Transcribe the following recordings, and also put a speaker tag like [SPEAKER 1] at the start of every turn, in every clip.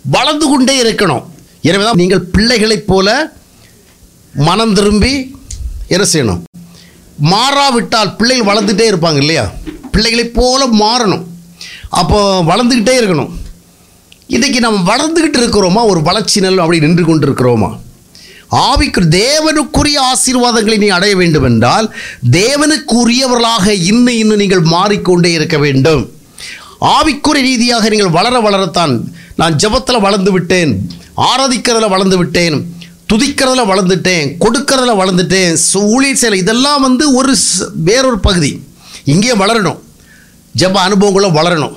[SPEAKER 1] வளர்ந்து கொண்டே இருக்கணும் எனவே தான் நீங்கள் பிள்ளைகளைப் போல மனம் திரும்பி என்ன செய்யணும் மாறாவிட்டால் பிள்ளைகள் வளர்ந்துட்டே இருப்பாங்க இல்லையா பிள்ளைகளைப் போல மாறணும் அப்போ வளர்ந்துக்கிட்டே இருக்கணும் இன்றைக்கி நம்ம வளர்ந்துக்கிட்டு இருக்கிறோமா ஒரு வளர்ச்சி நல் அப்படி நின்று கொண்டு இருக்கிறோமா ஆவிக்கு தேவனுக்குரிய ஆசீர்வாதங்களை நீ அடைய வேண்டும் என்றால் தேவனுக்குரியவர்களாக இன்னும் இன்னும் நீங்கள் மாறிக்கொண்டே இருக்க வேண்டும் ஆவிக்குரிய ரீதியாக நீங்கள் வளர வளரத்தான் நான் ஜெபத்தில் வளர்ந்து விட்டேன் ஆராதிக்கிறதுல வளர்ந்து விட்டேன் துதிக்கிறதுல வளர்ந்துட்டேன் கொடுக்கறதுல வளர்ந்துட்டேன் சு- ஊழியர் செயல் இதெல்லாம் வந்து ஒரு ஸ்- வேறொரு பகுதி இங்கே வளரணும் ஜெப அனுபவங்களும் வளரணும்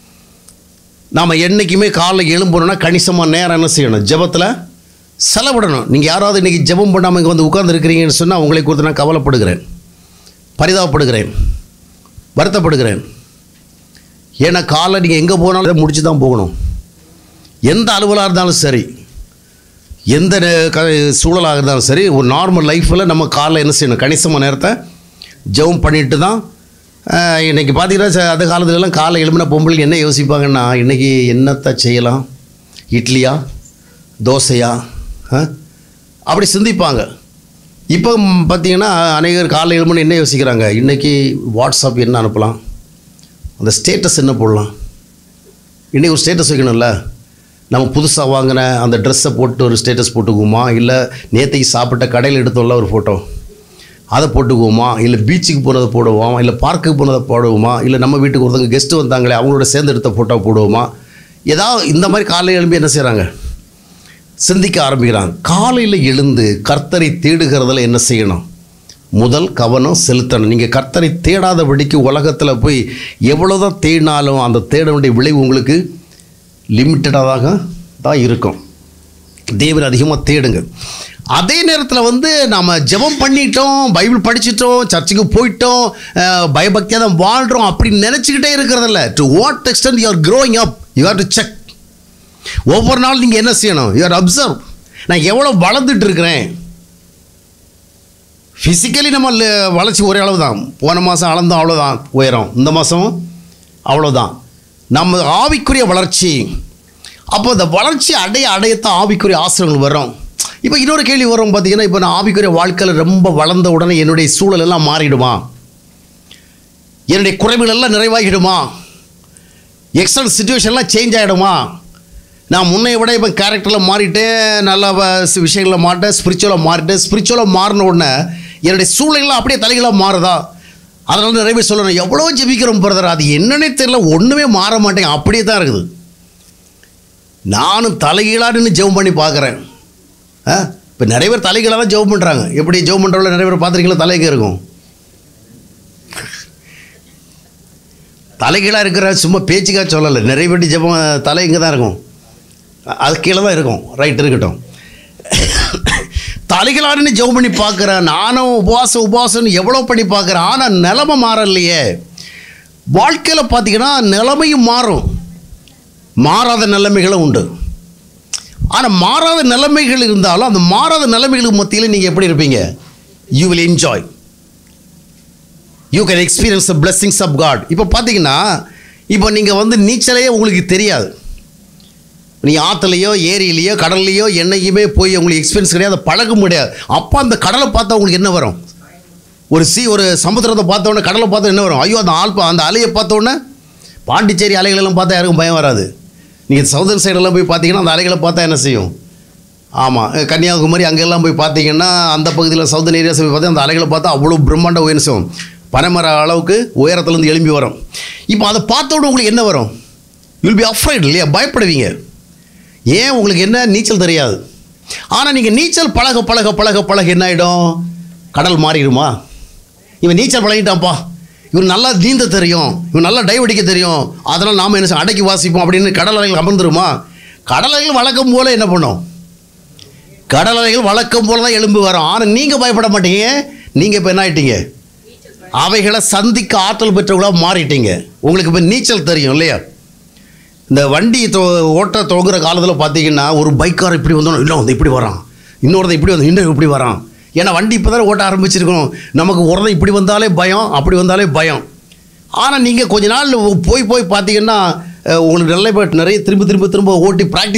[SPEAKER 1] நாம் என்றைக்குமே காலைல எழும்பணும்னா கணிசமாக நேரம் என்ன செய்யணும் ஜெபத்தில் செலவிடணும் நீங்கள் யாராவது இன்றைக்கி ஜெபம் பண்ணாமல் இங்கே வந்து உட்கார்ந்துருக்கிறீங்கன்னு சொன்னால் உங்களை குறித்து நான் கவலைப்படுகிறேன் பரிதாபப்படுகிறேன் வருத்தப்படுகிறேன் ஏன்னா காலைல நீங்கள் எங்கே போனாலும் இதை முடிச்சு தான் போகணும் எந்த அலுவலாக இருந்தாலும் சரி எந்த நே- க சூழலாக இருந்தாலும் சரி ஒரு நார்மல் லைஃப்பில் நம்ம காலைல என்ன செய்யணும் கணிசமான நேரத்தை ஜெபம் பண்ணிட்டு தான் ஆஹ், இன்னைக்கு பார்த்தீங்கன்னா ச- அந்த காலத்துலலாம் காலை எழுமின பொம்பளைங்க என்ன யோசிப்பாங்கன்னா இன்றைக்கி என்னத்தை செய்யலாம் இட்லியா தோசையா ஆ? அப்படி சிந்திப்பாங்க இப்போ ம், பார்த்தீங்கன்னா அநேகர் காலை எழுமணி என்ன யோசிக்கிறாங்க இன்றைக்கி வாட்ஸ்அப் என்ன அனுப்பலாம் அந்த ஸ்டேட்டஸ் என்ன போடலாம் இன்றைக்கி ஒரு ஸ்டேட்டஸ் வைக்கணும்ல நம்ம புதுசாக வாங்கின அந்த ட்ரெஸ்ஸை போட்டு ஒரு ஸ்டேட்டஸ் போட்டுக்குவோமா இல்லை நேற்றுக்கு சாப்பிட்ட கடையில் எடுத்தோம்ல ஒரு ஃபோட்டோ அதை போட்டுக்குவோமா இல்லை பீச்சுக்கு போனதை போடுவோமா இல்லை பார்க்குக்கு போனதை போடுவோமா இல்லை நம்ம வீட்டுக்கு ஒருத்தவங்க கெஸ்ட்டு வந்தாங்களே அவங்களோட சேர்ந்து எடுத்த ஃபோட்டோ போடுவோமா ஏதாவது இந்த மாதிரி காலையில் எழும்பி என்ன செய்கிறாங்க சிந்திக்க ஆரம்பிக்கிறாங்க காலையில் எழுந்து கர்த்தரை தேடுகிறதுல என்ன செய்யணும் முதல் கவனம் செலுத்தணும் நீங்கள் கர்த்தரை தேடாதபடிக்கு உலகத்தில் போய் எவ்வளோதான் தேடினாலும் அந்த தேட வேண்டிய விளைவு உங்களுக்கு லிமிட்டடாக தான் இருக்கும் தேவன் அதிகமாக தேடுங்க அதே நேரத்தில் வந்து நாம் ஜெபம் பண்ணிட்டோம் பைபிள் படிச்சிட்டோம் சர்ச்சுக்கு போயிட்டோம் அஹ், பயபக்தியாக தான் வாழ்கிறோம் அப்படின்னு நினச்சிக்கிட்டே இருக்கிறதில்ல to what extent you are growing up you have to check ஒவ்வொரு நாள் நீங்கள் என்ன செய்யணும் யூ ஆர் அப்சர்வ் நான் எவ்வளோ வளர்ந்துட்டு இருக்கிறேன் ஃபிசிக்கலி நம்ம ல- வளர்ச்சி ஒரே அளவு தான் போன மாதம் அளந்தோம் அவ்வளோதான் உயரம் இந்த மாதம் அவ்வளோதான் நம்ம ஆவிக்குரிய வளர்ச்சி அப்போ இந்த வளர்ச்சி அடைய அடையத்தான் ஆவிக்குரிய ஆசிரியங்கள் வரும் இப்போ இன்னொரு கேள்வி வரும் பார்த்தீங்கன்னா இப்போ நான் ஆவிக்குரிய வாழ்க்கையில் ரொம்ப வளர்ந்த உடனே என்னுடைய சூழல் எல்லாம் மாறிடுமா என்னுடைய குறைவுகள் எல்லாம் நிறைவாகிடுமா எக்ஸ்டர்னல் சுச்சுவேஷன்லாம் சேஞ்ச் ஆகிடுமா நான் முன்னைய விட இப்போ கேரக்டரில் மாறிட்டேன் நல்ல வ- விஷயங்களில் மாட்டேன் ஸ்பிரிச்சுவலாக மாறிட்டேன் ஸ்பிரிச்சுவலாக மாறின உடனே என்னுடைய சூழ்நிலைலாம் அப்படியே தலைகளாக மாறுதா அதனால நிறைய பேர் சொல்லணும் எவ்வளோ ஜெபிக்கிறோம் பிரதர் அது என்னன்னே தெரியல ஒன்றுமே மாற மாட்டேங்க அப்படியே தான் இருக்குது நானும் தலைகீழாக நின்று ஜெபம் பண்ணி பார்க்குறேன் ஆ இப்போ நிறைய பேர் தலைகீழாக தான் ஜெபம் பண்ணுறாங்க எப்படி ஜெபம் பண்ணுறவங்கள நிறைய பேர் பார்த்துருக்கீங்களா தலைக்கு இருக்கும் தலைகீழாக இருக்கிற சும்மா பேச்சுக்காக சொல்லலை நிறைய பேர் ஜெபம் தலை இங்கே தான் இருக்கும் அ- அது கீழே தான் இருக்கும் ரைட் இருக்கட்டும் தலைகளாருன்னு ஜெபம் பண்ணி பார்க்குறேன் நானும் உபவாசம் உபவாசம்னு எவ்வளோ பண்ணி பார்க்குறேன் ஆனால் நிலைமை மாறலையே வாழ்க்கையில் பார்த்தீங்கன்னா நிலைமையும் மாறும் மாறாத நிலைமைகளும் உண்டு ஆனால் மாறாத நிலைமைகள் இருந்தாலும் அந்த மாறாத நிலைமைகளுக்கு மத்தியில் நீங்கள் எப்படி இருப்பீங்க you will enjoy you can experience the blessings of God இப்போ பார்த்தீங்கன்னா இப்போ நீங்கள் வந்து நீச்சலே உங்களுக்கு தெரியாது நீ ஆற்றுலையோ ஏரியிலையோ கடல்லையோ என்னைக்குமே போய் உங்களுக்கு எக்ஸ்பீரியன்ஸ் கிடையாது அதை பழக முடியாது அப்போ அந்த கடலை பார்த்தா உங்களுக்கு என்ன வரும் ஒரு சி ஒரு சமுத்திரத்தை பார்த்த உடனே கடலை பார்த்தா என்ன வரும் ஐயோ அந்த ஆள் பா- அந்த அலையை பார்த்த உடனே பாண்டிச்சேரி அலைகளெல்லாம் பார்த்தா யாருக்கும் பயம் வராது நீங்கள் சவுதர்ன் சைடெல்லாம் போய் பார்த்தீங்கன்னா அந்த அலைகளை பார்த்தா என்ன செய்யும் ஆமாம் கன்னியாகுமரி அங்கெல்லாம் போய் பார்த்தீங்கன்னா அந்த பகுதியில் சவுதர்ன் ஏரியாஸ் போய் பார்த்தா அந்த அலைகளை பார்த்தா அவ்வளோ பிரம்மாண்ட உயர்ச்சம் பனைமர அளவுக்கு உயரத்துலேருந்து எழும்பி வரும் இப்போ அதை பார்த்த உடனே உங்களுக்கு என்ன வரும் வில் பி அஃப்ரைட் இல்லையா பயப்படுவீங்க ஏன் உங்களுக்கு என்ன நீச்சல் தெரியாது ஆனால் நீங்கள் நீச்சல் பழக பழக பழக பழக என்ன ஆகிடும் கடல் மாறிடுமா இவன் நீச்சல் பழகிட்டான்ப்பா இவன் நல்லா நீந்த தெரியும் இவன் நல்லா டைவ் அடிக்க தெரியும் அதனால் நாம் என்ன செய்ய- அடக்கி வாசிப்போம் அப்படின்னு கடல் அலைகள் அமர்ந்துருமா கடல் அலைகள் வழக்கம் போல் என்ன பண்ணும் கடல் அலைகள் வழக்கம் போல தான் எழும்பி வரும் ஆனால் நீங்கள் பயப்பட மாட்டீங்க நீங்கள் இப்போ என்ன ஆயிட்டீங்க அவைகளை சந்திக்க ஆற்றல் பெற்றவங்களாக மாறிட்டீங்க உங்களுக்கு இப்போ நீச்சல் தெரியும் இல்லையா இந்த வண்டி தோ ஓட்ட தொகுற காலத்தில் பார்த்தீங்கன்னா ஒரு பைக்கார் இப்படி வந்தோம் இல்லை வந்து இப்படி வரான் இன்னொருத்தன் இப்படி வந்து இன்னும் இப்படி வரான் ஏன்னா வண்டி இப்போ தான் ஓட்ட ஆரம்பிச்சிருக்கோம் நமக்கு ஒருத்தன் இப்படி வந்தாலே பயம் அப்படி வந்தாலே பயம் ஆனால் நீங்கள் கொஞ்ச நாள் போய் போய் பார்த்தீங்கன்னா அஹ், உங்களுக்கு நல்ல நிறைய திரும்ப திரும்ப திரும்ப ஓட்டி ப்ராக்டிஸ்